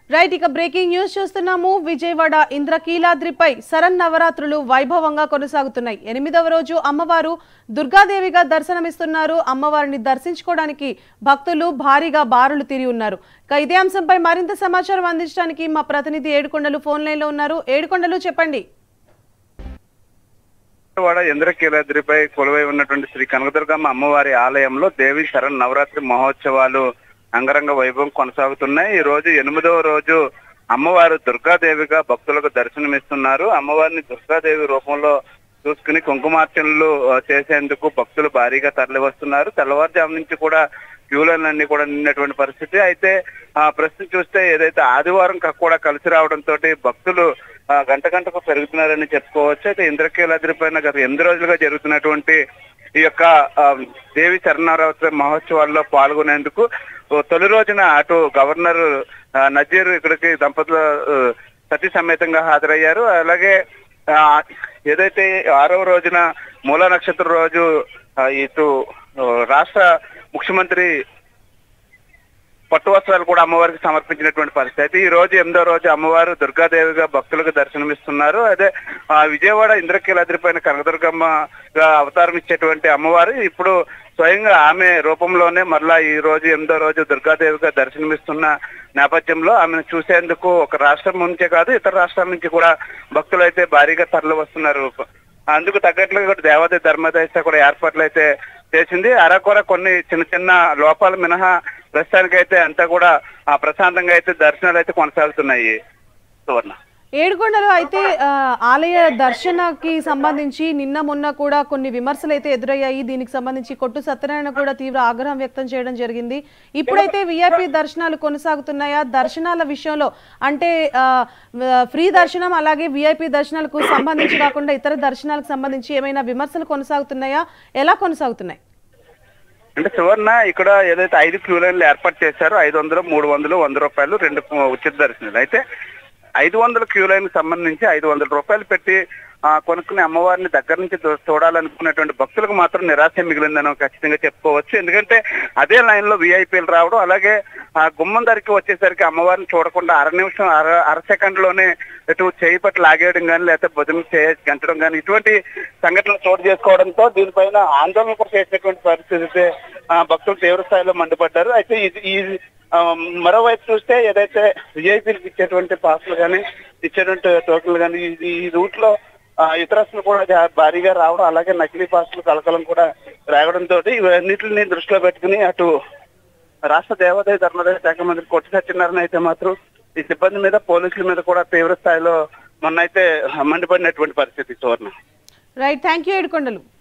right ఇక breaking news చూస్తున్నాము విజయవాడ ఇంద్రకీలాద్రిపై శరణ్ నవరాత్రులు వైభవంగా కొనసాగుతున్నాయి ఎనిమిదవ రోజు అమ్మవారు దుర్గాదేవిగా దర్శనమిస్తున్నారు అమ్మవారిని దర్శించుకోవడానికి భక్తులు భారీగా బారులు తీరి ఉన్నారు ఇక ఇదే అంశంపై మరింత సమాచారం అందించడానికి మా ప్రతినిధి ఏడుకొండలు ఫోన్ లైన్లో ఉన్నారు ఏడుకొండలు చెప్పండి విజయవాడ ఇంద్రకీలాద్రిపై కొలువై ఉన్నటువంటి శ్రీ కనకదుర్గమ్మ అమ్మవారి ఆలయంలో దేవి శరణ్ నవరాత్రి మహోత్సవాలు అంగరంగ వైభవం కొనసాగుతున్నాయి ఈ రోజు ఎనిమిదవ రోజు అమ్మవారు దుర్గాదేవిగా భక్తులకు దర్శనమిస్తున్నారు అమ్మవారిని దుర్గాదేవి రూపంలో చూసుకుని కుంకుమార్చనలు ఆ, చేసేందుకు భక్తులు భారీగా తరలి వస్తున్నారు తెల్లవారుజాము నుంచి కూడా క్యూలన్నీ కూడా నిన్నటువంటి పరిస్థితి అయితే ఆ ప్రస్తుతం చూస్తే ఏదైతే ఆదివారం క- కూడా కలిసి రావడంతో భక్తులు ఆ, గంట గంటకు పెరుగుతున్నారని చెప్పుకోవచ్చు అయితే ఇంద్రకీలాద్రి పైన గత ఎనిమిది రోజులుగా జరుగుతున్నటువంటి ఈ యొక్క ఆ, దేవి శరణారావతి మహోత్సవాల్లో పాల్గొనేందుకు ఓ తొలి రోజున అటు గవర్నర్ ఆ, నజీర్ ఇక్కడికి దంపతులు ఆ, సతీ సమేతంగా హాజరయ్యారు అలాగే ఆ, ఏదైతే ఆరవ రోజున మూల నక్షత్ర రోజు ఆ, ఇటు ఆ, రాష్ట్ర ముఖ్యమంత్రి పట్టు వస్త్రాలు కూడా అమ్మవారికి సమర్పించినటువంటి పరిస్థితి అయితే ఈ రోజు ఎనిమిదో రోజు అమ్మవారు దుర్గాదేవిగా భక్తులకు దర్శనమిస్తున్నారు అదే ఆ విజయవాడ ఇంద్రకీలాద్రి పైన కనకదుర్గమ్మగా అవతారం ఇచ్చేటువంటి అమ్మవారు ఇప్పుడు స్వయంగా ఆమె రూపంలోనే మరలా ఈ రోజు ఎనిమిదో రోజు దుర్గాదేవిగా దర్శనమిస్తున్న నేపథ్యంలో ఆమెను చూసేందుకు ఒక రాష్ట్రం నుంచే కాదు ఇతర రాష్ట్రాల నుంచి కూడా భక్తులు అయితే భారీగా తరలి వస్తున్నారు అందుకు తగ్గట్లుగా కూడా దేవాదాయ ధర్మదేశ కూడా ఏర్పాట్లు అయితే చేసింది అరకొర కొన్ని చిన్న చిన్న లోపాలు మినహా ప్రస్తుతానికైతే అంతా కూడా ఆ ప్రశాంతంగా అయితే దర్శనాలు అయితే కొనసాగుతున్నాయి సువర్ణ ఏడుకొండలు అయితే ఆ, ఆలయ దర్శనకి సంబంధించి నిన్న మొన్న కూడా కొన్ని విమర్శలు అయితే ఎదురయ్యాయి దీనికి సంబంధించి కొట్టు సత్యనారాయణ కూడా తీవ్ర ఆగ్రహం వ్యక్తం చేయడం జరిగింది ఇప్పుడైతే విఐపి దర్శనాలు కొనసాగుతున్నాయా దర్శనాల విషయంలో అంటే ఆ, ఫ్రీ దర్శనం అలాగే విఐపి దర్శనాలకు సంబంధించి కాకుండా ఇతర దర్శనాలకు సంబంధించి ఏమైనా విమర్శలు కొనసాగుతున్నాయా ఎలా కొనసాగుతున్నాయి అంటే సువర్ణ ఇక్కడ ఏదైతే ఐదు క్యూ లైన్లు ఏర్పాటు చేశారో ఐదు వందలు మూడు వందలు వంద రూపాయలు రెండు ఉచిత దర్శనాలు అయితే ఐదు వందల క్యూ లైన్ సంబంధించి ఐదు వందల రూపాయలు పెట్టి ఆ, కొనుక్కునే అమ్మవారిని దగ్గర నుంచి చూ- చూడాలనుకునేటువంటి భక్తులకు మాత్రం నిరాశ మిగిలిందని ఖచ్చితంగా చెప్పుకోవచ్చు ఎందుకంటే అదే లైన్ లో విఐపీలు రావడం అలాగే ఆ గుమ్మం దగ్గరికి వచ్చేసరికి అమ్మవారిని చూడకుండా అర నిమిషం అర అర సెకండ్ లోనే ఇటు చేయి పట్ల లాగేయడం కానీ లేకపోతే భుజం చేయ గంటడం కానీ ఇటువంటి సంఘటనలు చోటు చేసుకోవడంతో దీనిపైన ఆందోళన కూడా చేసినటువంటి పరిస్థితి అయితే, ఆ, భక్తులు తీవ్ర స్థాయిలో మండిపడ్డారు అయితే ఇది ఈ ఆ, మరోవైపు చూస్తే ఏదైతే విఐపీలకు ఇచ్చేటువంటి పాసులు కానీ ఇచ్చేటువంటి టోకెన్లు కానీ ఈ- ఈ రూట్ లో ఆ, ఇతరస్తులు కూడా జా- భారీగా రావడం అలాగే నకిలీ పాసులు కలకలం కూడా రావడంతో ఇవన్నిటిని దృష్టిలో పెట్టుకుని అటు రాష్ట్ర దేవాదాయ ధర్మదాయ శాఖ మంత్రి కొట్టి సత్యనారాయణ అయితే మాత్రం ఈ సిబ్బంది మీద పోలీసుల మీద కూడా తీవ్ర స్థాయిలో మొన్న అయితే మండిపడినటువంటి పరిస్థితి Suvarna right thank you Yedukondalu